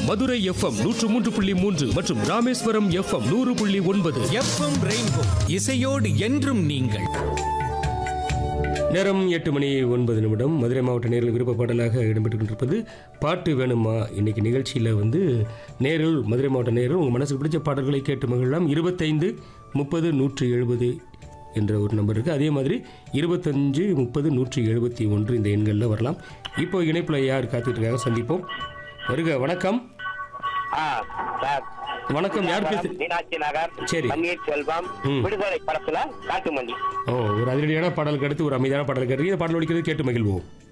Madurai FM நூற்று மூன்று புள்ளி மூன்று மற்றும் ராமேஸ்வரம் எஃப்எம் நூறு புள்ளி ஒன்பது எஃப்எம் ரெயின்போ இசையோடு என்றும் நீங்கள் நேரம் எட்டு மணி ஒன்பது நிமிடம் மதுரை மாவட்ட நேரில் விருப்ப பாடலாக இடம்பெற்று கொண்டிருப்பது பாட்டு வேணுமா இன்னைக்கு நிகழ்ச்சியில் வந்து நேரில் மதுரை மாவட்ட நேரில் உங்கள் மனசுக்கு பிடிச்ச பாடல்களை கேட்டு மகிழலாம் இருபத்தைந்து முப்பது நூற்றி எழுபது என்ற ஒரு நம்பர் இருக்குது அதே மாதிரி இருபத்தஞ்சு முப்பது நூற்றி எழுபத்தி ஒன்று இந்த எண்களில் வரலாம் இப்போ இணைப்பில் யார் காத்துட்டு இருக்காங்க சந்திப்போம் வருக வணக்கம் ஆ, சார். வணக்கம் யார் பேசு மீனாட்சி நகர் சரி. பன்னீர் செல்வம் ம். விடுதலை படத்துல காட்டுமல்லி ஓ ஒரு அதிரடியான பாடலுக்கு அடுத்து ஒரு அமைதியான பாடல் கேட்டு இந்த பாடல் ஒழிக்கிறது கேட்டு மகிழ்வோம்